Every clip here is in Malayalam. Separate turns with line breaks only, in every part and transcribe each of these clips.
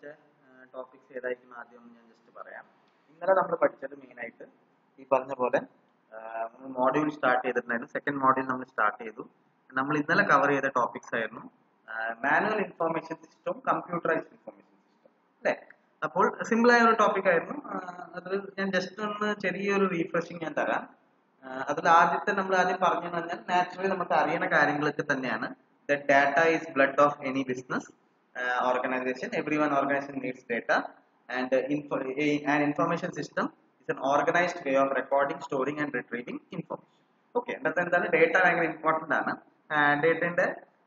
പഠിച്ച ടോപ്പിക്സ് ഏതായിരിക്കും ആദ്യം ഞാൻ ജസ്റ്റ് പറയാം ഇന്നലെ നമ്മൾ പഠിച്ചത് മെയിൻ ആയിട്ട് ഈ പറഞ്ഞ പോലെ മോഡ്യൂൾ സ്റ്റാർട്ട് ചെയ്തിട്ടുണ്ടായിരുന്നു സെക്കൻഡ് മോഡ്യൂൾ നമ്മൾ സ്റ്റാർട്ട് ചെയ്തു നമ്മൾ ഇന്നലെ കവർ ചെയ്ത ടോപ്പിക്സ് ആയിരുന്നു മാനുവൽ ഇൻഫോർമേഷൻ സിസ്റ്റവും കമ്പ്യൂട്ടറൈസ്ഡ് ഇൻഫോർമേഷൻ സിസ്റ്റം അല്ലേ അപ്പോൾ സിമ്പിൾ ആയ ഒരു ടോപ്പിക് ആയിരുന്നു അതിൽ ഞാൻ ജസ്റ്റ് ഒന്ന് ചെറിയൊരു റീഫ്രഷിങ് ഞാൻ തരാം അതിൽ ആദ്യത്തെ നമ്മൾ ആദ്യം പറഞ്ഞു കഴിഞ്ഞാൽ നാച്ചുറലി നമുക്ക് അറിയുന്ന കാര്യങ്ങളൊക്കെ തന്നെയാണ് the data is blood of any business organisation every one organisation needs data and and information system is an organised way of recording storing and retrieving information okay എന്നിട്ട് എന്താണ് ഡേറ്റ ഭയങ്കര ഇമ്പോർട്ടൻ്റ് ആണ് ഡേറ്റയുടെ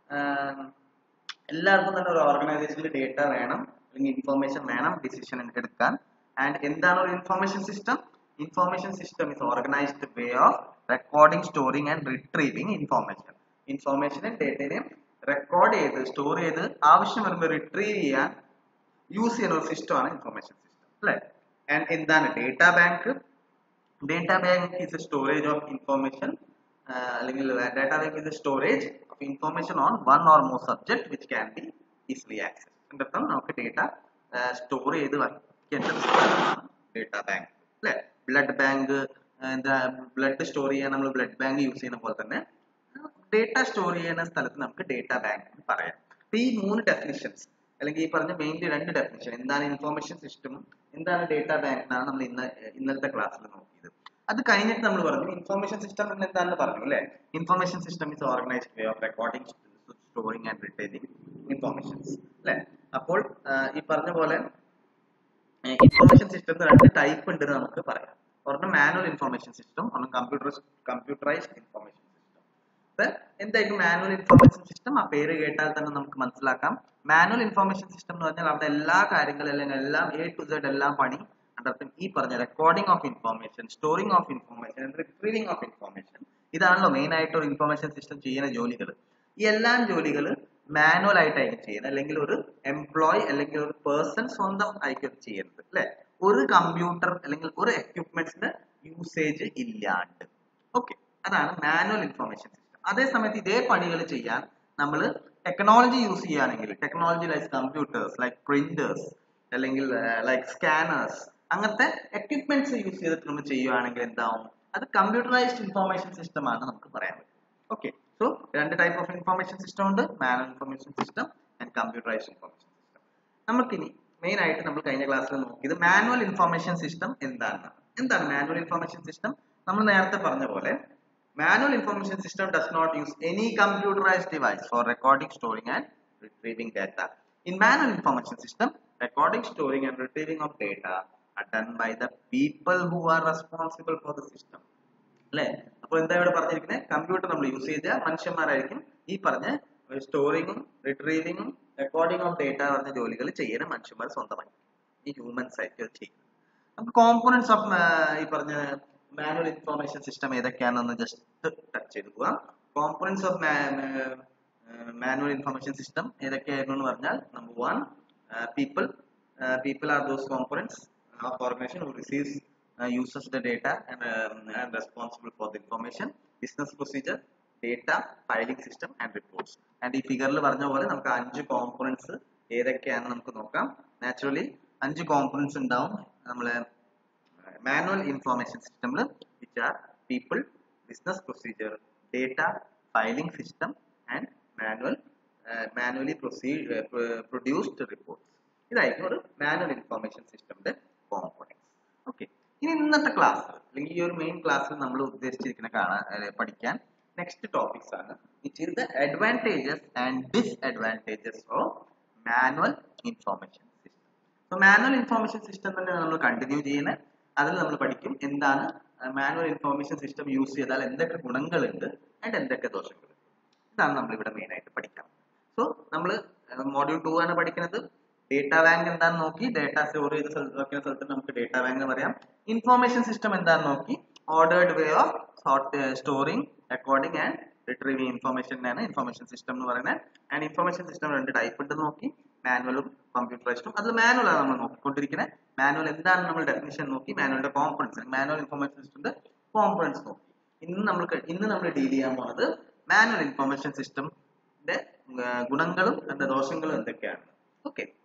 എല്ലാവർക്കും തന്നെ ഒരു ഓർഗനൈസേഷനിൽ ഡേറ്റ വേണം അല്ലെങ്കിൽ ഇൻഫർമേഷൻ വേണം ഡിസിഷൻ എടുക്കാൻ ആൻഡ് എന്താണ് ഒരു information system information system is organised way of recording storing and retrieving information ഇൻഫർമേഷനും ഡേറ്റയും റെക്കോർഡ് ചെയ്ത് സ്റ്റോർ ചെയ്ത് ആവശ്യം വരുമ്പോൾ റിട്രീവ് ചെയ്യാൻ യൂസ് ചെയ്യുന്ന ഒരു സിസ്റ്റമാണ് ഇൻഫർമേഷൻ സിസ്റ്റം അല്ലേ ആൻഡ് എന്താണ് data bank data bank is a storage of information അല്ലെങ്കിൽ data bank is a storage of information on one or more subject which can be easily access എൻ്റെ അർത്ഥം നമുക്ക് ഡേറ്റ സ്റ്റോർ ചെയ്ത് വയ്ക്കേണ്ട സ്ഥലമാണ് ഡേറ്റ ബാങ്ക് അല്ലേ ബ്ലഡ് ബാങ്ക് എന്താ ബ്ലഡ് സ്റ്റോർ ചെയ്യാൻ നമ്മൾ ബ്ലഡ് ബാങ്ക് യൂസ് ചെയ്യുന്ന പോലെ തന്നെ ഡേറ്റ സ്റ്റോർ ചെയ്യുന്ന സ്ഥലത്ത് നമുക്ക് ഡേറ്റ ബാങ്ക് എന്ന് പറയാം അപ്പൊ ഈ മൂന്ന് ഡെഫിനിഷൻസ് അല്ലെങ്കിൽ ഈ പറഞ്ഞ മെയിൻലി രണ്ട് ഡെഫിനിഷൻ എന്താണ് ഇൻഫർമേഷൻ സിസ്റ്റമും എന്താണ് ഡേറ്റ ബാങ്ക് എന്നാണ് നമ്മൾ ഇന്ന് ഇന്നലത്തെ ക്ലാസ്സിൽ നോക്കിയത് അത് കഴിഞ്ഞിട്ട് നമ്മൾ പറഞ്ഞു ഇൻഫർമേഷൻ സിസ്റ്റം എന്ന് എന്താണെന്ന് പറഞ്ഞു അല്ലേ information system is organised way of recording storing and returning informations അല്ലേ അപ്പോൾ ഈ പറഞ്ഞ പോലെ ഇൻഫർമേഷൻ സിസ്റ്റത്തിൽ രണ്ട് ടൈപ്പ് ഉണ്ട് എന്ന് നമുക്ക് പറയാം ഒരെണ്ണം മാനുവൽ ഇൻഫർമേഷൻ സിസ്റ്റം ഒരെണ്ണം കമ്പ്യൂട്ടർ കമ്പ്യൂട്ടറൈസ്ഡ് ഇൻഫർമേഷൻ സിസ്റ്റം എന്തായിരിക്കും മാനുവൽ ഇൻഫർമേഷൻ സിസ്റ്റം ആ പേര് കേട്ടാൽ തന്നെ നമുക്ക് മനസ്സിലാക്കാം മാനുവൽ ഇൻഫർമേഷൻ സിസ്റ്റം എന്ന് പറഞ്ഞാൽ അവിടെ എല്ലാ കാര്യങ്ങളും അല്ലെങ്കിൽ എല്ലാം എ ടു സെഡ് എല്ലാം പണി അതർത്ഥം ഈ പറഞ്ഞ recording of information storing of information retrieving of information ഇതാണല്ലോ മെയിൻ ആയിട്ട് ഒരു ഇൻഫർമേഷൻ സിസ്റ്റം ചെയ്യുന്ന ജോലികൾ ഈ എല്ലാ ജോലികൾ മാനുവൽ ആയിട്ടായിരിക്കും ചെയ്യുന്നത് അല്ലെങ്കിൽ ഒരു എംപ്ലോയി അല്ലെങ്കിൽ ഒരു പേഴ്സൺ സ്വന്തം ആയിരിക്കും ചെയ്യുന്നത് അല്ലെ ഒരു കമ്പ്യൂട്ടർ അല്ലെങ്കിൽ ഒരു എക്യുപ്മെന്റ്സിന്റെ യൂസേജ് ഇല്ലാണ്ട് ഓക്കെ അതാണ് മാനുവൽ ഇൻഫർമേഷൻ സിസ്റ്റം അതേ സമയത്ത് ഇതേ പണികൾ ചെയ്യാൻ നമ്മൾ ടെക്നോളജി യൂസ് ചെയ്യുകയാണെങ്കിൽ technology like computers like printers അല്ലെങ്കിൽ ലൈക്ക് സ്കാനേഴ്സ് അങ്ങനത്തെ എക്യുപ്മെന്റ്സ് യൂസ് ചെയ്തിട്ട് നമ്മൾ ചെയ്യുകയാണെങ്കിൽ എന്താവും അത് കമ്പ്യൂട്ടറൈസ്ഡ് ഇൻഫർമേഷൻ സിസ്റ്റം ആണ് നമുക്ക് പറയാൻ പറ്റും ഓക്കെ സോ രണ്ട് ടൈപ്പ് ഓഫ് ഇൻഫർമേഷൻ സിസ്റ്റം ഉണ്ട് manual information system and computerised information system നമുക്കിനി മെയിൻ ആയിട്ട് നമ്മൾ കഴിഞ്ഞ ക്ലാസ്സിൽ നോക്കിയത് മാനുവൽ ഇൻഫർമേഷൻ സിസ്റ്റം എന്താണ് എന്താണ് മാനുവൽ ഇൻഫർമേഷൻ സിസ്റ്റം നമ്മൾ നേരത്തെ പറഞ്ഞ പോലെ manual information system does not use any computerized device for recording storing and retrieving data in manual information system recording storing and retrieving of data are done by the people who are responsible for the system അല്ലേ അപ്പോൾ എന്താ ഇവിടെ പറഞ്ഞിരിക്കുന്നത് കമ്പ്യൂട്ടർ നമ്മൾ യൂസ് ചെയ്ത മനുഷ്യന്മാരായിരിക്കും ഈ പറഞ്ഞ സ്റ്റോറിങ്ങും റിട്രീവിങ്ങും റെക്കോർഡിംഗ് ഓഫ് ഡേറ്റ പറഞ്ഞ ജോലികൾ ചെയ്യുന്ന മനുഷ്യന്മാർ സ്വന്തമായി ഈ ഹ്യൂമൻസ് ആയിരിക്കും അത് ചെയ്യുന്നത് നമുക്ക് കോമ്പോണൻസ് ഓഫ് ഈ പറഞ്ഞ മാനുവൽ ഇൻഫർമേഷൻ സിസ്റ്റം ഏതൊക്കെയാണെന്ന് ജസ്റ്റ് ടച്ച് ചെയ്ത് പോവാം components of manual information system ഏതൊക്കെയായിരുന്നു എന്ന് പറഞ്ഞാൽ number one people people are those components of organisation who receives uses the data and responsible for the information business procedure data filing system and reports and ഈ ഫിഗറിൽ പറഞ്ഞ പോലെ നമുക്ക് അഞ്ച് കോമ്പോണൻസ് ഏതൊക്കെയാണെന്ന് നമുക്ക് നോക്കാം നാച്ചുറലി അഞ്ച് കോമ്പോണൻസ് ഉണ്ടാവും നമ്മളെ manual information system which are people business procedure data filing system and manual uh, manually proceed, uh, produced reports ഇതായിരിക്കും ഒരു മാനുവൽ ഇൻഫർമേഷൻ സിസ്റ്റമിന്റെ കോമ്പോണൻസ് ഓക്കെ ഇനി ഇന്നത്തെ ക്ലാസ് അല്ലെങ്കിൽ ഈ ഒരു മെയിൻ ക്ലാസ്സിൽ നമ്മൾ ഉദ്ദേശിച്ചിരിക്കുന്ന കാണാൻ പഠിക്കാൻ നെക്സ്റ്റ് ടോപ്പിക്സ് ആണ് which is the advantages and disadvantages of manual information system so manual information system തന്നെ നമ്മൾ കണ്ടിന്യൂ ചെയ്യുന്നത് അതിൽ നമ്മൾ പഠിക്കും എന്താണ് മാനുവൽ ഇൻഫർമേഷൻ സിസ്റ്റം യൂസ് ചെയ്താൽ എന്തൊക്കെ ഗുണങ്ങളുണ്ട് ആൻഡ് എന്തൊക്കെ ദോഷങ്ങളുണ്ട് ഇതാണ് നമ്മൾ ഇവിടെ മെയിൻ ആയിട്ട് പഠിക്കാം സോ നമ്മൾ മോഡ്യൂൾ ടു ആണ് പഠിക്കുന്നത് ഡേറ്റ ബാങ്ക് എന്താണെന്ന് നോക്കി ഡേറ്റ സ്റ്റോർ ചെയ്ത് വെക്കുന്ന സ്ഥലത്ത് നമുക്ക് ഡേറ്റ ബാങ്ക് പറയാം ഇൻഫർമേഷൻ സിസ്റ്റം എന്താണെന്ന് നോക്കി ordered way of storing recording and retrieving ഇൻഫർമേഷനാണ് ഇൻഫർമേഷൻ സിസ്റ്റം എന്ന് പറയുന്നത് ആൻഡ് ഇൻഫർമേഷൻ സിസ്റ്റം രണ്ട് ടൈപ്പ് ഉണ്ടെന്ന് നോക്കി മാനുവലും കമ്പ്യൂട്ടറൈസ്ഡും അതിൽ മാനുവലാണ് നമ്മൾ നോക്കിക്കൊണ്ടിരിക്കുന്നത് മാനുവൽ എന്താണ് നമ്മൾ ഡെഫിനിഷൻ നോക്കി മാനുവലിന്റെ കോമ്പണൻസ് മാനുവൽ ഇൻഫർമേഷൻ സിസ്റ്റത്തിന്റെ കോമ്പണൻസ് നോക്കി ഇന്ന് നമ്മൾ ഇന്ന് നമ്മൾ ഡീൽ ചെയ്യാൻ പോകുന്നത് മാനുവൽ ഇൻഫർമേഷൻ സിസ്റ്റത്തിന്റെ ഗുണങ്ങളും അതിന്റെ ദോഷങ്ങളും എന്തൊക്കെയാണ് ഓക്കെ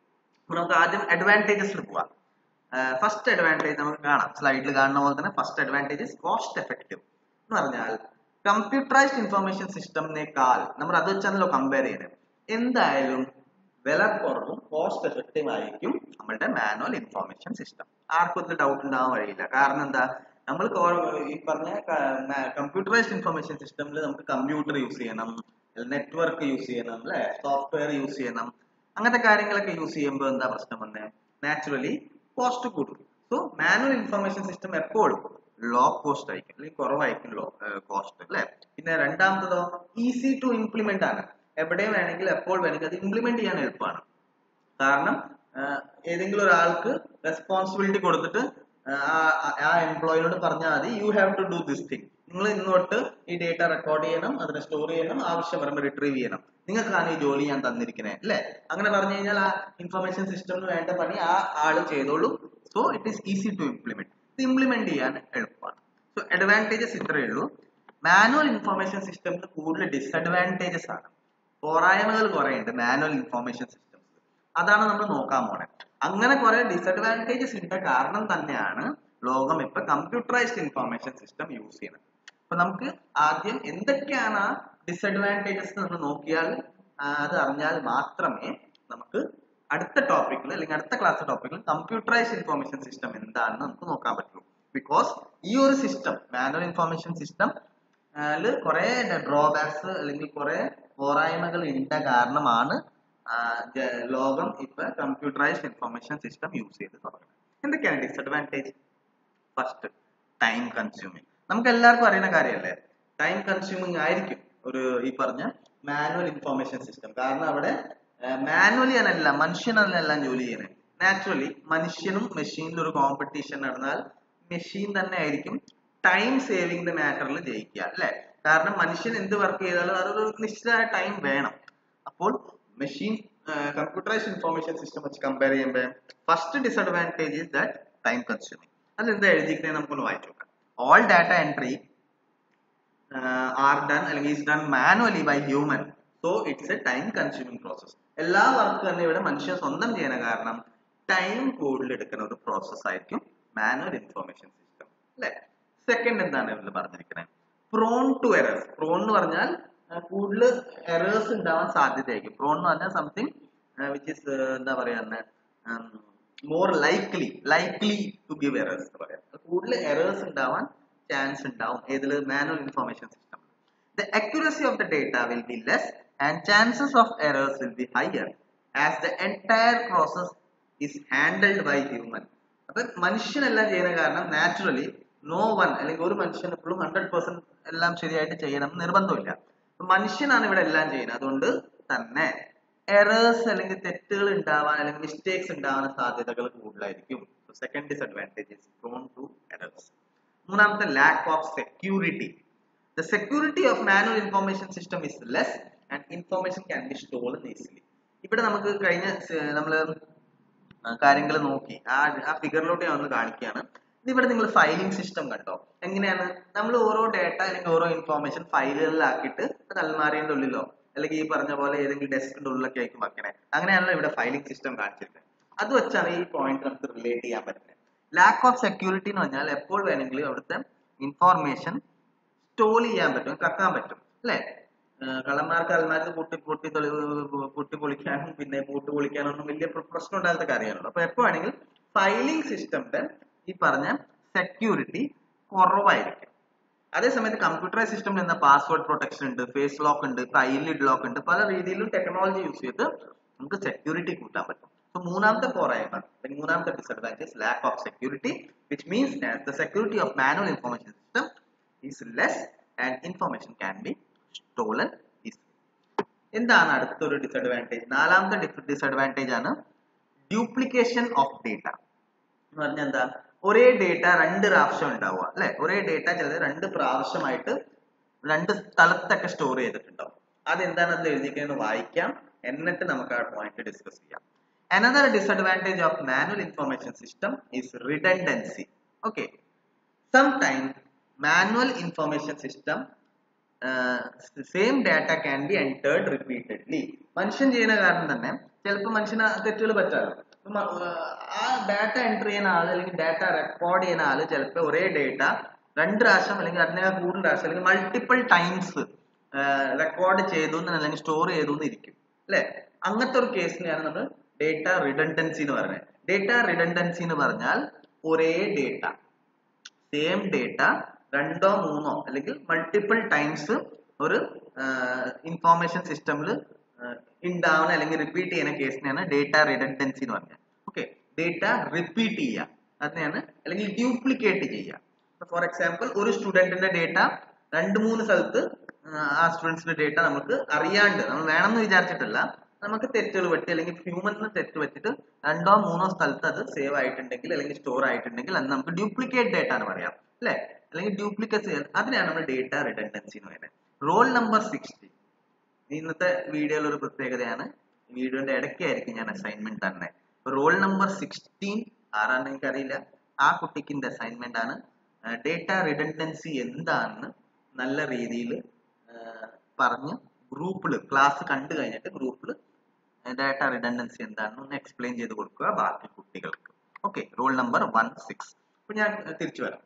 അപ്പൊ നമുക്ക് ആദ്യം അഡ്വാൻറ്റേജസിൽ പോവാം ഫസ്റ്റ് അഡ്വാൻറ്റേജ് നമുക്ക് കാണാം സ്ലൈഡിൽ കാണുന്ന പോലെ തന്നെ ഫസ്റ്റ് അഡ്വാൻറ്റേജ് കോസ്റ്റ് എഫക്റ്റീവ് എന്ന് പറഞ്ഞാൽ കമ്പ്യൂട്ടറൈസ്ഡ് ഇൻഫർമേഷൻ സിസ്റ്റമിനേക്കാൾ നമ്മൾ അത് വെച്ചാണല്ലോ കമ്പയർ ചെയ്യുന്നത് എന്തായാലും വില കുറവും കോസ്റ്റ് എഫക്റ്റീവ് ആയിരിക്കും നമ്മളുടെ മാനുവൽ ഇൻഫർമേഷൻ സിസ്റ്റം ആർക്കും ഒരു ഡൗട്ട് ഉണ്ടാവാൻ വഴിയില്ല കാരണം എന്താ നമ്മൾ ഈ പറഞ്ഞ കമ്പ്യൂട്ടറൈസ്ഡ് ഇൻഫർമേഷൻ സിസ്റ്റമിൽ നമുക്ക് കമ്പ്യൂട്ടർ യൂസ് ചെയ്യണം നെറ്റ്വർക്ക് യൂസ് ചെയ്യണം അല്ലെ സോഫ്റ്റ്വെയർ യൂസ് ചെയ്യണം അങ്ങനത്തെ കാര്യങ്ങളൊക്കെ യൂസ് ചെയ്യുമ്പോൾ എന്താ പ്രശ്നം വന്നേ നാച്ചുറലി കോസ്റ്റ് കൂടും സോ മാനുവൽ ഇൻഫർമേഷൻ സിസ്റ്റം എപ്പോഴും ലോ കോസ്റ്റ് ആയിരിക്കും അല്ലെങ്കിൽ കുറവായിരിക്കും ലോ കോസ്റ്റ് അല്ലെ പിന്നെ രണ്ടാമത്തതോ ഈസി ടു ഇംപ്ലിമെന്റ് ആണ് എവിടെയും വേണമെങ്കിൽ എപ്പോൾ വേണമെങ്കിൽ അത് ഇംപ്ലിമെന്റ് ചെയ്യാൻ എളുപ്പമാണ് കാരണം ഏതെങ്കിലും ഒരാൾക്ക് റെസ്പോൺസിബിലിറ്റി കൊടുത്തിട്ട് ആ എംപ്ലോയിനോട് പറഞ്ഞാൽ മതി you have to do this thing നിങ്ങൾ ഇന്നോട്ട് ഈ ഡേറ്റ റെക്കോർഡ് ചെയ്യണം അതിനെ സ്റ്റോർ ചെയ്യണം ആവശ്യം വരുമ്പോൾ റിട്രീവ് ചെയ്യണം നിങ്ങൾക്കാണ് ഈ ജോലി ഞാൻ തന്നിരിക്കുന്നത് അല്ലേ അങ്ങനെ പറഞ്ഞു കഴിഞ്ഞാൽ ആ ഇൻഫർമേഷൻ സിസ്റ്റമിന് വേണ്ട പണി ആ ആള് ചെയ്തോളൂ so it is easy to implement ഇത് ഇംപ്ലിമെന്റ് ചെയ്യാൻ എളുപ്പമാണ് സോ അഡ്വാൻറ്റേജസ് ഇത്രയേ ഉള്ളൂ മാനുവൽ ഇൻഫർമേഷൻ സിസ്റ്റമിൽ കൂടുതൽ ഡിസഡ്വാൻറ്റേജസ് ആണ് പോരായ്മകൾ കുറെ ഉണ്ട് മാനുവൽ ഇൻഫർമേഷൻ സിസ്റ്റംസ് അതാണ് നമ്മൾ നോക്കാൻ പോണേ അങ്ങനെ കുറെ ഡിസഡ്വാൻറ്റേജസ് ഉണ്ട് കാരണം തന്നെയാണ് ലോകം ഇപ്പൊ കമ്പ്യൂട്ടറൈസ്ഡ് ഇൻഫർമേഷൻ സിസ്റ്റം യൂസ് ചെയ്യുന്നത് അപ്പൊ നമുക്ക് ആദ്യം എന്തൊക്കെയാണ് ആ ഡിസഡ്വാൻറ്റേജസ് എന്ന് നോക്കിയാൽ അത് അറിഞ്ഞാൽ മാത്രമേ നമുക്ക് അടുത്ത ടോപ്പിക്കിൽ അല്ലെങ്കിൽ അടുത്ത ക്ലാസ് ടോപ്പിക്കിൽ കമ്പ്യൂട്ടറൈസ്ഡ് ഇൻഫർമേഷൻ സിസ്റ്റം എന്താണെന്ന് നമുക്ക് നോക്കാൻ പറ്റുള്ളൂ ബിക്കോസ് ഈ ഒരു സിസ്റ്റം മാനുവൽ ഇൻഫർമേഷൻ സിസ്റ്റം കുറെ ഡ്രോബാക്സ് അല്ലെങ്കിൽ കുറെ പോരായ്മകൾ ഉണ്ട കാരണമാണ് ലോകം ഇപ്പൊ കമ്പ്യൂട്ടറൈസ്ഡ് ഇൻഫർമേഷൻ സിസ്റ്റം യൂസ് ചെയ്ത് തുടങ്ങുന്നത് എന്തൊക്കെയാണ് ഡിസഡ്വാൻറ്റേജ് ഫസ്റ്റ് ടൈം കൺസ്യൂമിങ് നമുക്ക് എല്ലാവർക്കും അറിയുന്ന കാര്യമല്ലേ ടൈം കൺസ്യൂമിങ് ആയിരിക്കും ഒരു ഈ പറഞ്ഞ മാനുവൽ ഇൻഫർമേഷൻ സിസ്റ്റം കാരണം അവിടെ മാനുവലി അല്ല മനുഷ്യനല്ല എല്ലാം ജോലി ചെയ്യുന്നത് നാച്ചുറലി മനുഷ്യനും മെഷീനിലും ഒരു കോമ്പറ്റീഷൻ നടന്നാൽ മെഷീൻ തന്നെ ആയിരിക്കും ടൈം സേവിംഗ് മാറ്ററിൽ ജയിക്കുക അല്ലെ കാരണം മനുഷ്യൻ എന്ത് വർക്ക് ചെയ്താലും അതൊരു നിശ്ചിത ടൈം വേണം അപ്പോൾ മെഷീൻ കമ്പ്യൂട്ടറൈസ്ഡ് ഇൻഫർമേഷൻ സിസ്റ്റം വെച്ച് കമ്പയർ ചെയ്യുമ്പോൾ first disadvantage is that time consuming അതെന്താ എഴുതിയിരിക്കുന്നത് നമുക്കൊന്ന് വായിച്ചു നോക്കാം all data entry are done അല്ലെങ്കിൽ is done manually by human so it's a time consuming process എല്ലാ വർക്ക് തന്നെ ഇവിടെ മനുഷ്യൻ സ്വന്തം ചെയ്യുന്ന കാരണം ടൈം കൂടുതൽ എടുക്കുന്ന ഒരു പ്രോസസ് ആയിരിക്കും മാനുവൽ ഇൻഫർമേഷൻ സിസ്റ്റം അല്ലെ സെക്കൻഡ് എന്താണ് ഇതിൽ പറഞ്ഞിരിക്കുന്നത് പ്രോൺ ടു എറേഴ്സ് പ്രോൺ എന്ന് പറഞ്ഞാൽ കൂടുതൽ എറേഴ്സ് ഉണ്ടാവാൻ സാധ്യതയായിരിക്കും പ്രോൺ എന്ന് പറഞ്ഞാൽ സംതിങ് വിച്ച് ഇസ് എന്താ പറയാ more likely likely to give errors എന്ന് പറയാം കൂടുതൽ എറേഴ്സ് ഉണ്ടാവാൻ ചാൻസ് ഉണ്ടാവും ഏതിൽ manual information system the accuracy of the data will be less and chances of errors will be higher as the entire process is handled by human അപ്പൊ മനുഷ്യനെല്ലാം ചെയ്യുന്ന കാരണം നാച്ചുറലി നോ വൺ അല്ലെങ്കിൽ ഒരു മനുഷ്യൻ എപ്പോഴും ഹൺഡ്രഡ് പെർസെന്റ് എല്ലാം ശരിയായിട്ട് ചെയ്യണം നിർബന്ധമില്ല മനുഷ്യനാണ് ഇവിടെ എല്ലാം ചെയ്യുന്നത് അതുകൊണ്ട് തന്നെ എറേഴ്സ് അല്ലെങ്കിൽ തെറ്റുകൾ ഉണ്ടാവാൻ അല്ലെങ്കിൽ മിസ്റ്റേക്സ് ഉണ്ടാവാൻ സാധ്യതകൾ കൂടുതലായിരിക്കും second disadvantage is prone to errors മൂന്നാമത്തെ lack of security the security of manual information system is less and information can be stolen easily ഇവിടെ നമുക്ക് കഴിഞ്ഞ നമ്മൾ കാര്യങ്ങൾ നോക്കി ആ ആ ഫിഗറിലോട്ട് ഞാൻ ഒന്ന് കാണിക്കുകയാണ് ഇവിടെ നിങ്ങൾ ഫയലിംഗ് സിസ്റ്റം കണ്ടോ എങ്ങനെയാണ് നമ്മൾ ഓരോ ഡേറ്റ അല്ലെങ്കിൽ ഓരോ ഇൻഫോർമേഷൻ ഫയലുകളിലാക്കിയിട്ട് അത് അൽമാരിയുടെ ഉള്ളിലോ അല്ലെങ്കിൽ ഈ പറഞ്ഞ പോലെ ഏതെങ്കിലും ഡെസ്കിന്റെ ഉള്ളിലൊക്കെ ആയിരിക്കും വെക്കണേ അങ്ങനെയാണല്ലോ ഇവിടെ ഫയലിംഗ് സിസ്റ്റം കാണിച്ചിരിക്കുന്നത് അത് വെച്ചാണ് ഈ പോയിന്റ് നമുക്ക് റിലേറ്റ് ചെയ്യാൻ പറ്റുന്നത് ലാക്ക് ഓഫ് സെക്യൂരിറ്റി എന്ന് പറഞ്ഞാൽ എപ്പോൾ വേണമെങ്കിലും അവിടുത്തെ ഇൻഫോർമേഷൻ സ്റ്റോൾ ചെയ്യാൻ പറ്റും കക്കാൻ പറ്റും അല്ലേ കള്ളന്മാർക്ക് അൽമാർക്ക് പൊട്ടി പൊട്ടി തൊളി പൊട്ടി പൊളിക്കാനും പിന്നെ പൂട്ട് പൊളിക്കാനൊന്നും വലിയ പ്രശ്നം ഉണ്ടാകാത്ത കാര്യമാണല്ലോ അപ്പൊ എപ്പോ വേണമെങ്കിൽ ഫയലിംഗ് സിസ്റ്റത്തിന്റെ ഈ പറഞ്ഞ സെക്യൂരിറ്റി കുറവായിരിക്കും അതേസമയത്ത് കമ്പ്യൂട്ടറൈസ് സിസ്റ്റമിൽ എന്ന പാസ്വേഡ് പ്രൊട്ടക്ഷൻ ഉണ്ട് ഫേസ് ലോക്ക് ഉണ്ട് ഇപ്പൊ ഐലിഡ് ലോക്ക് ഉണ്ട് പല രീതിയിലും ടെക്നോളജി യൂസ് ചെയ്ത് നമുക്ക് സെക്യൂരിറ്റി കൂട്ടാൻ പറ്റും സോ മൂന്നാമത്തെ പോരായ്മ മൂന്നാമത്തെ disadvantage lack of security which means the security of manual information system is less and information can be stolen easy എന്താണ് അടുത്തൊരു ഡിസഡ്വാൻറ്റേജ് നാലാമത്തെ ഡിസഡ്വാൻറ്റേജ് ആണ് ഡ്യൂപ്ലിക്കേഷൻ ഓഫ് ഡേറ്റ എന്ന് പറഞ്ഞാൽ എന്താ ഒരേ ഡേറ്റ രണ്ട് പ്രാവശ്യം ഉണ്ടാവുക അല്ലെ ഒരേ ഡേറ്റ ചിലത് രണ്ട് പ്രാവശ്യമായിട്ട് രണ്ട് സ്ഥലത്തൊക്കെ സ്റ്റോർ ചെയ്തിട്ടുണ്ടാവും അതെന്താണ് അതിൽ എഴുതിയിരിക്കുന്നത് വായിക്കാം എന്നിട്ട് നമുക്ക് ആ പോയിന്റ് ഡിസ്കസ് ചെയ്യാം another disadvantage of manual information system is redundancy okay sometime manual information system same data can be entered repeatedly മനുഷ്യൻ ചെയ്യുന്ന കാരണം തന്നെ ചിലപ്പോൾ മനുഷ്യന് തെറ്റുകൾ പറ്റാറുണ്ട് ആ ഡാറ്റ എൻട്രി ചെയ്യുന്ന ആള് അല്ലെങ്കിൽ ഡാറ്റ റെക്കോർഡ് ചെയ്യുന്ന ആള് ചിലപ്പോൾ ഒരേ ഡേറ്റ രണ്ട് പ്രാവശ്യം അല്ലെങ്കിൽ അതിനേക്കാൾ കൂടുതൽ പ്രാവശ്യം അല്ലെങ്കിൽ മൾട്ടിപ്പിൾ ടൈംസ് റെക്കോർഡ് ചെയ്തു എന്ന് അല്ലെങ്കിൽ സ്റ്റോർ ചെയ്തു എന്ന് ഇരിക്കും അല്ലെ അങ്ങനത്തെ ഒരു കേസിനെയാണ് നമ്മൾ ഡേറ്റ റിഡൻഡൻസി എന്ന് പറയുന്നത് ഡേറ്റ റിഡൻഡൻസി എന്ന് പറഞ്ഞാൽ ഒരേ ഡേറ്റ സെയിം ഡേറ്റ രണ്ടോ മൂന്നോ അല്ലെങ്കിൽ മൾട്ടിപ്പിൾ ടൈംസ് ഒരു ഇൻഫോർമേഷൻ സിസ്റ്റമിൽ ഉണ്ടാവുന്ന അല്ലെങ്കിൽ റിപ്പീറ്റ് ചെയ്യുന്ന കേസിനെയാണ് ഡേറ്റ റിഡൻഡൻസി എന്ന് പറഞ്ഞത് ഓക്കെ ഡേറ്റ റിപ്പീറ്റ് ചെയ്യുക അതിനെയാണ് അല്ലെങ്കിൽ ഡ്യൂപ്ലിക്കേറ്റ് ചെയ്യുക ഫോർ എക്സാമ്പിൾ ഒരു സ്റ്റുഡന്റിന്റെ ഡേറ്റ രണ്ട് മൂന്ന് സ്ഥലത്ത് ആ സ്റ്റുഡൻസിന്റെ ഡേറ്റ നമുക്ക് അറിയാണ്ട് നമ്മൾ വേണമെന്ന് വിചാരിച്ചിട്ടല്ല നമുക്ക് തെറ്റുകൾ പറ്റി അല്ലെങ്കിൽ ഹ്യൂമൻസിന് തെറ്റ് പറ്റിയിട്ട് രണ്ടോ മൂന്നോ സ്ഥലത്ത് അത് സേവ് ആയിട്ടുണ്ടെങ്കിൽ അല്ലെങ്കിൽ സ്റ്റോർ ആയിട്ടുണ്ടെങ്കിൽ അത് നമുക്ക് ഡ്യൂപ്ലിക്കേറ്റ് ഡേറ്റ എന്ന് പറയാം അല്ലെ അല്ലെങ്കിൽ ഡ്യൂപ്ലിക്കേറ്റ് ചെയ്യാൻ അതിനാണ് നമ്മൾ ഡേറ്റ റിഡൻഡൻസി എന്ന് പറയുന്നത് റോൾ നമ്പർ സിക്സ്റ്റി ഇന്നത്തെ വീഡിയോയിൽ ഒരു പ്രത്യേകതയാണ് വീഡിയോന്റെ ഇടയ്ക്കായിരിക്കും ഞാൻ അസൈൻമെന്റ് തന്നെ റോൾ നമ്പർ സിക്സ്റ്റീൻ ആരാണെന്ന് എനിക്കറിയില്ല ആ കുട്ടിക്കിന്റെ അസൈൻമെന്റ് ആണ് ഡേറ്റ റിഡൻഡൻസി എന്താണെന്ന് നല്ല രീതിയിൽ പറഞ്ഞ് ഗ്രൂപ്പിൽ ക്ലാസ് കണ്ടു കഴിഞ്ഞിട്ട് ഗ്രൂപ്പിൽ ഡാറ്റ റിഡൻഡൻസി എന്താണെന്ന് ഒന്ന് എക്സ്പ്ലെയിൻ ചെയ്ത് കൊടുക്കുക ബാക്കി കുട്ടികൾക്ക് okay roll number one six അപ്പൊ ഞാൻ തിരിച്ചു വരാം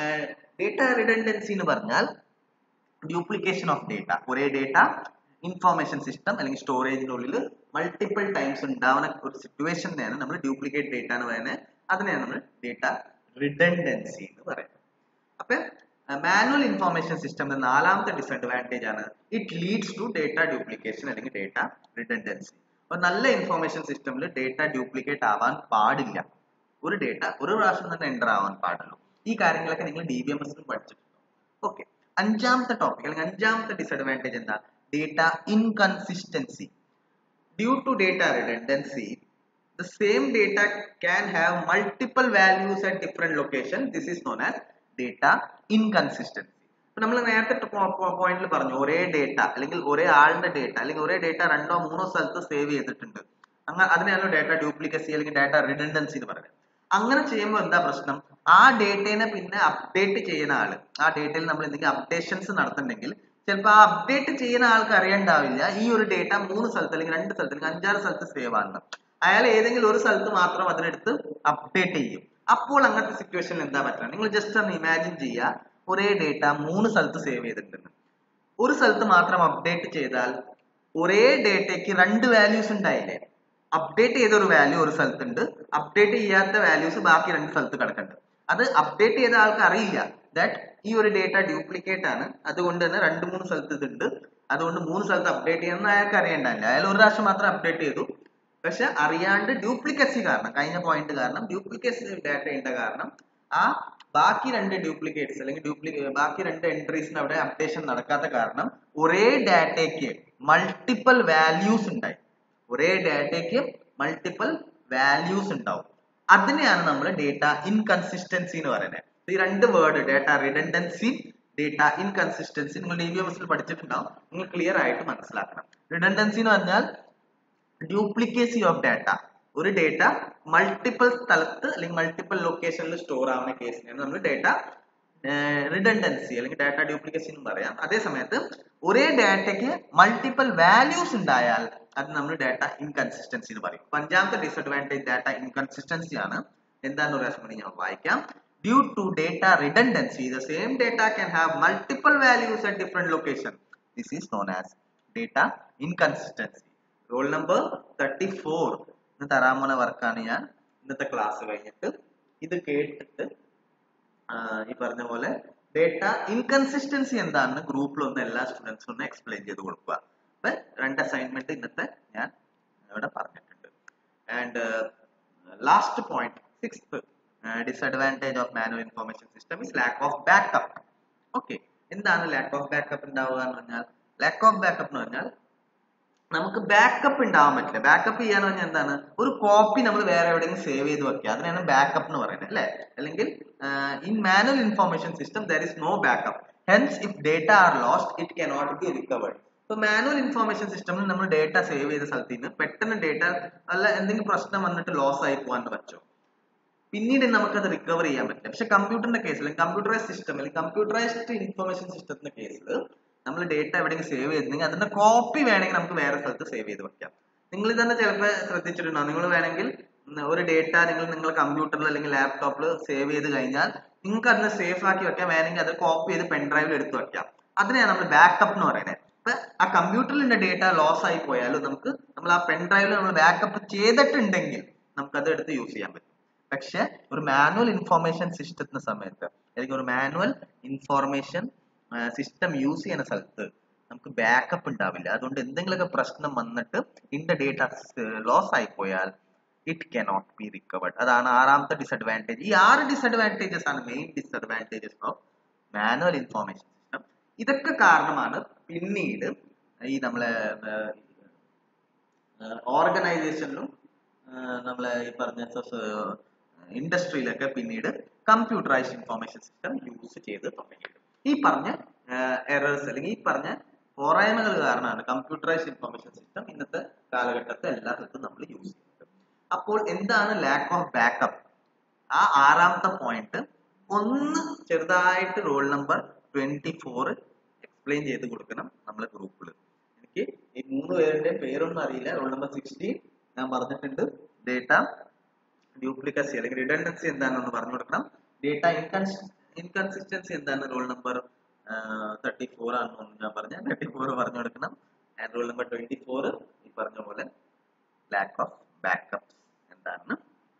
ഡേറ്റ റിഡൻഡൻസി എന്ന് പറഞ്ഞാൽ ഡ്യൂപ്ലിക്കേഷൻ ഓഫ് ഡേറ്റ ഒരേ ഡേറ്റ ഇൻഫോർമേഷൻ സിസ്റ്റം അല്ലെങ്കിൽ സ്റ്റോറേജിന്റെ ഉള്ളിൽ മൾട്ടിപ്പിൾ ടൈംസ് ഉണ്ടാവുന്ന ഒരു സിറ്റുവേഷനെയാണ് നമ്മൾ ഡ്യൂപ്ലിക്കേറ്റ് ഡേറ്റ എന്ന് പറയുന്നത് അതിനെയാണ് നമ്മൾ ഡേറ്റ റിഡൻഡൻസി എന്ന് പറയുന്നത് അപ്പൊ മാനുവൽ ഇൻഫോർമേഷൻ സിസ്റ്റമിന്റെ നാലാമത്തെ ഡിസഡ്വാൻറ്റേജ് ആണ് it leads to data duplication അല്ലെങ്കിൽ ഡേറ്റ റിഡൻഡൻസി അപ്പൊ നല്ല ഇൻഫോർമേഷൻ സിസ്റ്റമിൽ ഡേറ്റ ഡ്യൂപ്ലിക്കേറ്റ് ആവാൻ പാടില്ല ഒരു ഡേറ്റ ഒരു പ്രാവശ്യം തന്നെ എൻ്റർ ആവാൻ പാടുള്ളൂ ഈ കാര്യങ്ങളൊക്കെ നിങ്ങൾ ഡി ബി എം എസ് പഠിച്ചിട്ടുണ്ടോ ഓക്കെ അഞ്ചാമത്തെ ടോപ്പിക് അല്ലെങ്കിൽ അഞ്ചാമത്തെ ഡിസഡ്വാൻറ്റേജ് എന്താ data inconsistency due to data redundancy the same data can have multiple values at different location this is known as data inconsistency ഇപ്പൊ നമ്മൾ നേരത്തെ പോയിന്റിൽ പറഞ്ഞു ഒരേ ഡേറ്റ അല്ലെങ്കിൽ ഒരേ ആളുടെ ഡേറ്റ അല്ലെങ്കിൽ ഒരേ ഡേറ്റ രണ്ടോ മൂന്നോ സ്ഥലത്ത് സേവ് ചെയ്തിട്ടുണ്ട് അങ്ങനെ അതിനെയാണല്ലോ ഡേറ്റ ഡ്യൂപ്ലിക്കസി അല്ലെങ്കിൽ ഡേറ്റ റിഡൻഡൻസി എന്ന് പറയുന്നത് അങ്ങനെ ചെയ്യുമ്പോൾ എന്താ പ്രശ്നം ആ ഡേറ്റേനെ പിന്നെ അപ്ഡേറ്റ് ചെയ്യുന്ന ആള് ആ ഡേറ്റയിൽ നമ്മൾ എന്തെങ്കിലും അപ്ഡേഷൻസ് നടത്തുന്നുണ്ടെങ്കിൽ ചിലപ്പോൾ ആ അപ്ഡേറ്റ് ചെയ്യുന്ന ആൾക്ക് അറിയണ്ടാവില്ല ഈ ഒരു ഡേറ്റ മൂന്ന് സ്ഥലത്ത് അല്ലെങ്കിൽ രണ്ട് സ്ഥലത്ത് അല്ലെങ്കിൽ അഞ്ചാറ് സ്ഥലത്ത് സേവ് ആണ് അയാൾ ഏതെങ്കിലും ഒരു സ്ഥലത്ത് മാത്രം അതിനെടുത്ത് അപ്ഡേറ്റ് ചെയ്യും അപ്പോൾ അങ്ങനത്തെ സിറ്റുവേഷനിൽ എന്താ പറ്റുക നിങ്ങൾ ജസ്റ്റ് ഒന്ന് ഇമാജിൻ ചെയ്യുക ഒരേ ഡേറ്റ മൂന്ന് സ്ഥലത്ത് സേവ് ചെയ്തിട്ടുണ്ട് ഒരു സ്ഥലത്ത് മാത്രം അപ്ഡേറ്റ് ചെയ്താൽ ഒരേ ഡേറ്റയ്ക്ക് രണ്ട് വാല്യൂസ് ഉണ്ടായില്ലേ അപ്ഡേറ്റ് ചെയ്ത ഒരു വാല്യൂ ഒരു സ്ഥലത്തുണ്ട് അപ്ഡേറ്റ് ചെയ്യാത്ത വാല്യൂസ് ബാക്കി രണ്ട് സ്ഥലത്ത് കിടക്കുന്നുണ്ട് അത് അപ്ഡേറ്റ് ചെയ്ത ആൾക്ക് അറിയില്ല ദാറ്റ് ഈ ഒരു ഡേറ്റ ഡ്യൂപ്ലിക്കേറ്റ് ആണ് അതുകൊണ്ട് തന്നെ രണ്ട് മൂന്ന് സ്ഥലത്ത് ഇതുണ്ട് അതുകൊണ്ട് മൂന്ന് സ്ഥലത്ത് അപ്ഡേറ്റ് ചെയ്യണമെന്ന് അയാൾക്ക് അറിയണ്ടാവില്ല അയാൾ ഒരു പ്രാവശ്യം മാത്രം അപ്ഡേറ്റ് ചെയ്തു പക്ഷെ അറിയാണ്ട് ഡ്യൂപ്ലിക്കസി കാരണം കഴിഞ്ഞ പോയിന്റ് കാരണം ഡ്യൂപ്ലിക്കേസി ഡാറ്റ ഉണ്ട് കാരണം ആ ബാക്കി രണ്ട് ഡ്യൂപ്ലിക്കേറ്റ്സ് അല്ലെങ്കിൽ ഡ്യൂപ്ലിക്കേ ബാക്കി രണ്ട് എൻട്രീസിന് അവിടെ അപ്ഡേഷൻ നടക്കാത്ത കാരണം ഒരേ ഡാറ്റയ്ക്ക് മൾട്ടിപ്പിൾ വാല്യൂസ് ഉണ്ടായി ഒരേ ഡാറ്റയ്ക്ക് മൾട്ടിപ്പിൾ വാല്യൂസ് ഉണ്ടാവും അതിനെയാണ് നമ്മൾ ഡേറ്റ ഇൻകൺസിസ്റ്റൻസി എന്ന് പറയുന്നത് ഈ രണ്ട് word data redundancy data inconsistency നിങ്ങൾ ഡി ബി എം എസിൽ പഠിച്ചിട്ടുണ്ടാവും നിങ്ങൾ ക്ലിയർ ആയിട്ട് മനസ്സിലാക്കണം റിഡൻഡൻസി എന്ന് പറഞ്ഞാൽ ഡ്യൂപ്ലിക്കേസി ഓഫ് ഡാറ്റ ഒരു ഡേറ്റ മൾട്ടിപ്പിൾ സ്ഥലത്ത് അല്ലെങ്കിൽ മൾട്ടിപ്പിൾ ലൊക്കേഷനിൽ സ്റ്റോർ ആവുന്ന കേസിനാണ് നമ്മൾ ഡേറ്റ റിഡൻഡൻസി അല്ലെങ്കിൽ ഡാറ്റ ഡ്യൂപ്ലിക്കേസി എന്ന് പറയാം അതേ സമയത്ത് ഒരേ ഡാറ്റയ്ക്ക് മൾട്ടിപ്പിൾ വാല്യൂസ് ഉണ്ടായാൽ അത് നമ്മൾ ഡാറ്റ ഇൻകൺസിസ്റ്റൻസി എന്ന് പറയും അഞ്ചാമത്തെ ഡിസഡ്വാൻറ്റേജ് ഡാറ്റ ഇൻകൺസിസ്റ്റൻസി ആണ് എന്താന്ന് ഒരു പ്രാവശ്യം കൂടി ഞാൻ വായിക്കാം due to data redundancy the same data can have multiple values at different location this is known as data inconsistency roll number thirty four ഇന്ന് തരാൻ പോണ വർക്കാണ് ഞാൻ ഇന്നത്തെ ക്ലാസ് കഴിഞ്ഞിട്ട് ഇത് കേട്ടിട്ട് ഈ പറഞ്ഞ പോലെ ഡേറ്റ ഇൻകൺസിസ്റ്റൻസി എന്താണെന്ന് ഗ്രൂപ്പിൽ ഒന്ന് എല്ലാ സ്റ്റുഡൻസും ഒന്ന് എക്സ്പ്ലെയിൻ ചെയ്ത് കൊടുക്കുക അപ്പൊ രണ്ട് അസൈൻമെന്റ് ഇന്നത്തെ ഞാൻ ഇവിടെ പറഞ്ഞിട്ടുണ്ട് and last point sixth disadvantage of manual information system is lack of backup okay എന്താണ് ലാക്ക് ഓഫ് ബാക്കപ്പ് ഉണ്ടാവുക എന്ന് പറഞ്ഞാൽ ലാക്ക് ഓഫ് ബാക്കപ്പ് എന്ന് പറഞ്ഞാൽ നമുക്ക് ബാക്കപ്പ് ഉണ്ടാവാൻ പറ്റില്ല ബാക്കപ്പ് ചെയ്യാന്ന് പറഞ്ഞാൽ എന്താണ് ഒരു കോപ്പി നമ്മൾ വേറെ എവിടെയെങ്കിലും സേവ് ചെയ്ത് വെക്കുക അതിനാണ് ബാക്കപ്പ് എന്ന് പറയുന്നത് അല്ലെ അല്ലെങ്കിൽ in manual information system there is no backup hence if data are lost it cannot be recovered ഇപ്പൊ മാനുവൽ ഇൻഫർമേഷൻ സിസ്റ്റമിൽ നമ്മൾ ഡേറ്റ സേവ് ചെയ്ത സ്ഥലത്ത് നിന്ന് പെട്ടെന്ന് ഡേറ്റ അല്ല എന്തെങ്കിലും പ്രശ്നം വന്നിട്ട് ലോസ് ആയി പോകാന്ന് വെച്ചോ പിന്നീട് നമുക്കത് റിക്കവർ ചെയ്യാൻ പറ്റില്ല പക്ഷെ കമ്പ്യൂട്ടറിന്റെ കേസിൽ കമ്പ്യൂട്ടറൈസ് സിസ്റ്റം അല്ലെങ്കിൽ കമ്പ്യൂട്ടറൈസ്ഡ് ഇൻഫർമേഷൻ സിസ്റ്റത്തിന്റെ കേസിൽ നമ്മൾ ഡേറ്റ എവിടെയെങ്കിലും സേവ് ചെയ്തിട്ടുണ്ടെങ്കിൽ അതിന്റെ കോപ്പി വേണമെങ്കിൽ നമുക്ക് വേറെ സ്ഥലത്ത് സേവ് ചെയ്ത് വെക്കാം നിങ്ങൾ തന്നെ ചിലപ്പോൾ ശ്രദ്ധിച്ചിട്ടുണ്ടാവും നിങ്ങൾ വേണമെങ്കിൽ ഒരു ഡേറ്റ നിങ്ങൾ നിങ്ങളുടെ കമ്പ്യൂട്ടറിൽ അല്ലെങ്കിൽ ലാപ്ടോപ്പിൽ സേവ് ചെയ്ത് കഴിഞ്ഞാൽ നിങ്ങൾക്ക് അതിന് സേഫ് ആക്കി വെക്കാം വേണമെങ്കിൽ അത് കോപ്പി ചെയ്ത് പെൻഡ്രൈവിൽ എടുത്ത് വെക്കാം അതിനെയാണ് നമ്മൾ ബാക്കപ്പ് എന്ന് പറയുന്നത് അപ്പൊ ആ കമ്പ്യൂട്ടറിലെ ഡേറ്റ ലോസ് ആയി പോയാലും നമുക്ക് നമ്മൾ ആ പെൻഡ്രൈവിൽ നമ്മൾ ബാക്കപ്പ് ചെയ്തിട്ടുണ്ടെങ്കിൽ നമുക്ക് അത് എടുത്ത് യൂസ് ചെയ്യാൻ പറ്റും പക്ഷെ ഒരു മാനുവൽ ഇൻഫോർമേഷൻ സിസ്റ്റത്തിന്റെ സമയത്ത് അല്ലെങ്കിൽ ഒരു മാനുവൽ ഇൻഫോർമേഷൻ സിസ്റ്റം യൂസ് ചെയ്യുന്ന സ്ഥലത്ത് നമുക്ക് ബാക്കപ്പ് ഉണ്ടാവില്ല അതുകൊണ്ട് എന്തെങ്കിലുമൊക്കെ പ്രശ്നം വന്നിട്ട് ഇന്റെ ഡേറ്റ ലോസ് ആയി പോയാൽ ഇറ്റ് കനോട്ട് ബി റിക്കവർഡ് അതാണ് ആറാമത്തെ ഡിസഡ്വാൻറ്റേജ് ഈ ആറ് ഡിസഡ്വാൻറ്റേജസ് ആണ് main disadvantages of manual information system ഇതൊക്കെ കാരണമാണ് പിന്നീട് ഈ നമ്മളെ ഓർഗനൈസേഷനിലും നമ്മളെ ഈ പറഞ്ഞ ഇൻഡസ്ട്രിയിലൊക്കെ പിന്നീട് കമ്പ്യൂട്ടറൈസ്ഡ് ഇൻഫോർമേഷൻ സിസ്റ്റം യൂസ് ചെയ്ത് തുടങ്ങിയത് ഈ പറഞ്ഞ എറേഴ്സ് അല്ലെങ്കിൽ ഈ പറഞ്ഞ പോരായ്മകൾ കാരണമാണ് കമ്പ്യൂട്ടറൈസ്ഡ് ഇൻഫോർമേഷൻ സിസ്റ്റം ഇന്നത്തെ കാലഘട്ടത്തിൽ എല്ലാ സ്ഥലത്തും നമ്മൾ യൂസ് ചെയ്യുന്നത് അപ്പോൾ എന്താണ് ലാക്ക് ഓഫ് ബാക്കപ്പ് ആ ആറാമത്തെ പോയിന്റ് ഒന്ന് ചെറുതായിട്ട് roll number twenty four explain ചെയ്ത് കൊടുക്കണം നമ്മളെ ഗ്രൂപ്പിൽ എനിക്ക് ഈ മൂന്ന് പേരുടെ പേരൊന്നും അറിയില്ല റോൾ നമ്പർ സിക്സ്റ്റീൻ ഞാൻ പറഞ്ഞിട്ടുണ്ട് ഡേറ്റ ഡ്യൂപ്ലിക്കസി അല്ലെങ്കിൽ റിഡൻഡൻസി എന്താണെന്ന് പറഞ്ഞു കൊടുക്കണം ഡേറ്റ ഇൻകൺസിസ്റ്റൻസി എന്താണ് റോൾ നമ്പർ തേർട്ടി ഫോർ ആണെന്ന് ഞാൻ പറഞ്ഞ തേർട്ടി ഫോർ പറഞ്ഞു കൊടുക്കണം and roll number twenty four ഈ പറഞ്ഞ പോലെ ലാക്ക് ഓഫ് ബാക്കപ്പ് എന്താണെന്ന്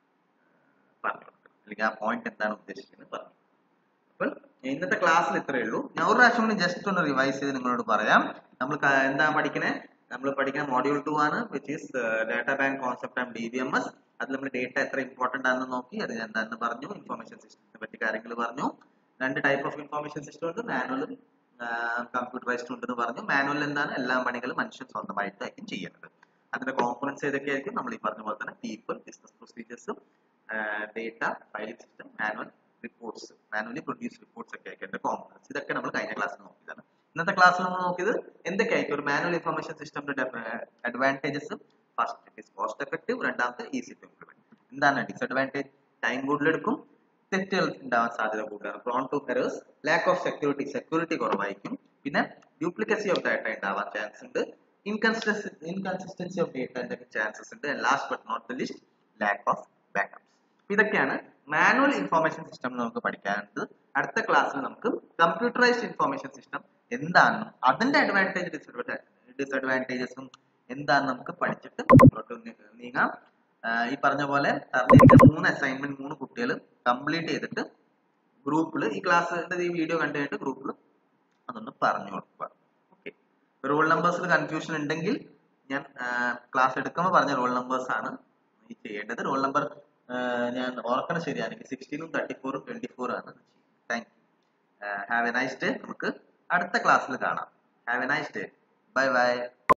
പറഞ്ഞു കൊടുക്കണം അല്ലെങ്കിൽ ആ പോയിന്റ് എന്താണ് ഉദ്ദേശിക്കുന്നത് പറഞ്ഞു അപ്പോൾ ഇന്നത്തെ ക്ലാസ്സിൽ ഇത്രയേ ഉള്ളൂ ഞാൻ ഒരു പ്രാവശ്യം കൂടി ജസ്റ്റ് ഒന്ന് റിവൈസ് ചെയ്ത് നിങ്ങളോട് പറയാം നമ്മൾ എന്താ പഠിക്കണേ നമ്മൾ പഠിക്കുന്ന മോഡ്യൂൾ ടു ആണ് which is data bank concept and D B M S അതിൽ നമ്മൾ ഡേറ്റ എത്ര ഇമ്പോർട്ടന്റ് ആണെന്ന് നോക്കി അത് എന്താണെന്ന് പറഞ്ഞു ഇൻഫോർമേഷൻ സിസ്റ്റത്തിനെ പറ്റി കാര്യങ്ങൾ പറഞ്ഞു രണ്ട് ടൈപ്പ് ഓഫ് ഇൻഫോർമേഷൻ സിസ്റ്റം ഉണ്ട് മാനുവലും കമ്പ്യൂട്ടറൈസ്ഡ് ഉണ്ടെന്ന് പറഞ്ഞു മാനുവൽ എന്താണ് എല്ലാ പണികളും മനുഷ്യൻ സ്വന്തമായിട്ടായിരിക്കും ചെയ്യുന്നത് അതിന്റെ കോമ്പണൻസ് ഏതൊക്കെയായിരിക്കും നമ്മൾ ഈ പറഞ്ഞ പോലെ തന്നെ പീപ്പിൾ ബിസിനസ് പ്രൊസീജിയേഴ്സും data filing system manual reports manually produce reports ഒക്കെ ആയിരിക്കും കോമ്പണൻസ് ഇതൊക്കെ നമ്മൾ കഴിഞ്ഞ ക്ലാസ്സിൽ നോക്കിയതാണ് ഇന്നത്തെ ക്ലാസ്സിൽ നമ്മൾ നോക്കിയത് എന്തൊക്കെയായിരിക്കും ഒരു മാനുവൽ ഇൻഫർമേഷൻ സിസ്റ്റത്തിന്റെ advantages first it is cost effective രണ്ടാമത്തെ ഈസി ടു ഇംപ്ലിമെന്റ് എന്താണ് ഡിസഡ്വാൻറ്റേജ് ടൈം കൂടുതലെടുക്കും തെറ്റുകൾ ഉണ്ടാവാൻ സാധ്യത കൂടുതലാണ് prone to errors lack of security security കുറവായിരിക്കും പിന്നെ ഡ്യൂപ്ലിക്കസി ഓഫ് ഡാറ്റ ഉണ്ടാവാൻ ചാൻസ് ഉണ്ട് inconsistency inconsistency of data chances ഉണ്ട് last but not the least lack of backups ഇതൊക്കെയാണ് മാനുവൽ ഇൻഫോർമേഷൻ സിസ്റ്റം നമുക്ക് പഠിക്കാനുണ്ട് അടുത്ത ക്ലാസ്സിൽ നമുക്ക് കമ്പ്യൂട്ടറൈസ്ഡ് ഇൻഫോർമേഷൻ സിസ്റ്റം എന്താണെന്നും അതിന്റെ അഡ്വാൻറ്റേജ് ഡിസഡ്വാൻറ്റേജസും എന്താണെന്ന് നമുക്ക് പഠിച്ചിട്ട് മുന്നോട്ട് നീങ്ങാം ഈ പറഞ്ഞ പോലെ മൂന്ന് അസൈൻമെന്റ് മൂന്ന് കുട്ടികൾ കംപ്ലീറ്റ് ചെയ്തിട്ട് ഗ്രൂപ്പിൽ ഈ ക്ലാസ്സിന്റെ ഈ വീഡിയോ കണ്ടു കഴിഞ്ഞിട്ട് ഗ്രൂപ്പിൽ അതൊന്ന് പറഞ്ഞു കൊടുക്കുക ഓക്കെ റോൾ നമ്പേഴ്സിൽ കൺഫ്യൂഷൻ ഉണ്ടെങ്കിൽ ഞാൻ ക്ലാസ് എടുക്കുമ്പോൾ പറഞ്ഞ റോൾ നമ്പേഴ്സ് ആണ് ഈ ചെയ്യേണ്ടത് റോൾ നമ്പർ ഞാൻ ഓർക്കണം ശരിയാണെങ്കിൽ സിക്സ്റ്റീനും തേർട്ടി ഫോറും ട്വന്റി ഫോറും ആണ് thank you have a nice day നമുക്ക് അടുത്ത ക്ലാസ്സിൽ കാണാം have a nice day bye by